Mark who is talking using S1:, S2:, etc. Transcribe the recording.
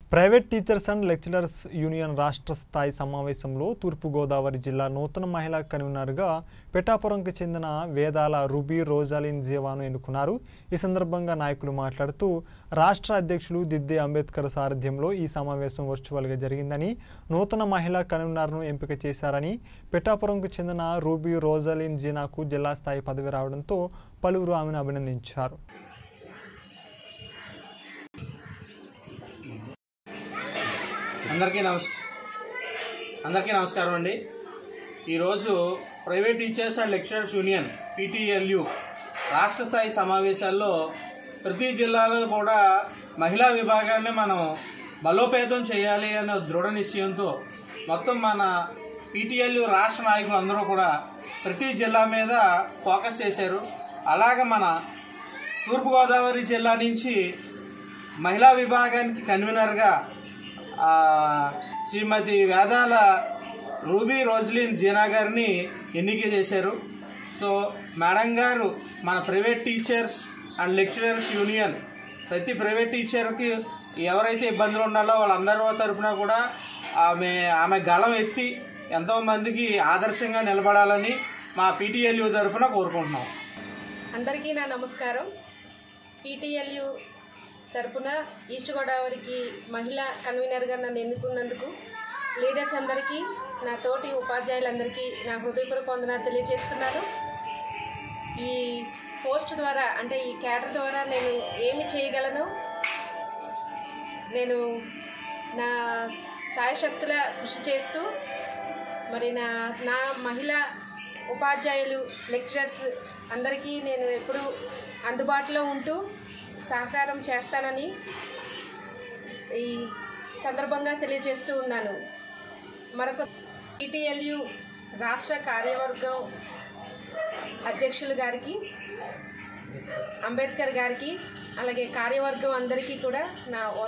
S1: private teachers and lecturers union రాష్ట్ర స్థాయి సమావేశంలో తూర్పుగోదావరి జిల్లా నూతన మహిళా కన్వీనర్గా పెటాపురంకు చెందిన వేదాల రుబీ రోజాలిన్ జీవాను ఎన్నుకున్నారు ఈ సందర్భంగా నాయకులు మాట్లాడుతూ రాష్ట్ర అధ్యక్షులు దిద్దే అంబేద్కర్ సారథ్యంలో ఈ సమావేశం వర్చువల్గా జరిగిందని నూతన మహిళా కన్వీనర్ను ఎంపిక చేశారని పెటాపురంకు చెందిన రూబీ రోజాలిన్ జీనాకు జిల్లా స్థాయి పదవి రావడంతో పలువురు ఆమెను అభినందించారు
S2: అందరికీ నమస్ అందరికీ నమస్కారం అండి ఈరోజు private teachers and lecturers union PTLU రాష్ట్ర స్థాయి సమావేశాల్లో ప్రతి జిల్లాలో కూడా మహిళా విభాగాన్ని మనం బలోపేతం చేయాలి అనే దృఢ నిశ్చయంతో మొత్తం మన పీటీఎల్యు రాష్ట్ర నాయకులు అందరూ కూడా ప్రతి జిల్లా మీద ఫోకస్ చేశారు అలాగ మన తూర్పుగోదావరి జిల్లా నుంచి మహిళా విభాగానికి కన్వీనర్గా ఆ, శ్రీమతి వేదాల రూబీ రోజ్లిన్ జీనా గారిని ఎన్నిక చేశారు సో మేడం గారు మన private teachers and lecturers union ప్రతి ప్రైవేట్ టీచర్కి ఎవరైతే ఇబ్బందులు ఉన్నారో వాళ్ళందరూ తరఫున కూడా ఆమె ఆమె గళం ఎత్తి ఎంతోమందికి ఆదర్శంగా నిలబడాలని మా పీటీఎల్యూ తరఫున కోరుకుంటున్నాం
S3: అందరికీ నా నమస్కారం పీటీఎల్యు తరపున ఈస్ట్ గోదావరికి మహిళా కన్వీనర్గా నన్ను ఎన్నుకున్నందుకు లీడర్స్ అందరికీ నా తోటి ఉపాధ్యాయులందరికీ నా హృదయపూర్వక వందనాలు తెలియజేస్తున్నాను ఈ పోస్ట్ ద్వారా అంటే ఈ క్యాడర్ ద్వారా నేను ఏమి చేయగలను నేను నా సాయశక్తుల కృషి చేస్తూ మరి నా నా మహిళా ఉపాధ్యాయులు లెక్చరర్స్ అందరికీ నేను ఎప్పుడూ అందుబాటులో ఉంటూ సహకారం చేస్తానని ఈ సందర్భంగా తెలియజేస్తూ ఉన్నాను మరొక పీటీఎల్యు రాష్ట్ర కార్యవర్గం అధ్యక్షులు గారికి అంబేద్కర్ గారికి అలాగే కార్యవర్గం అందరికీ కూడా నా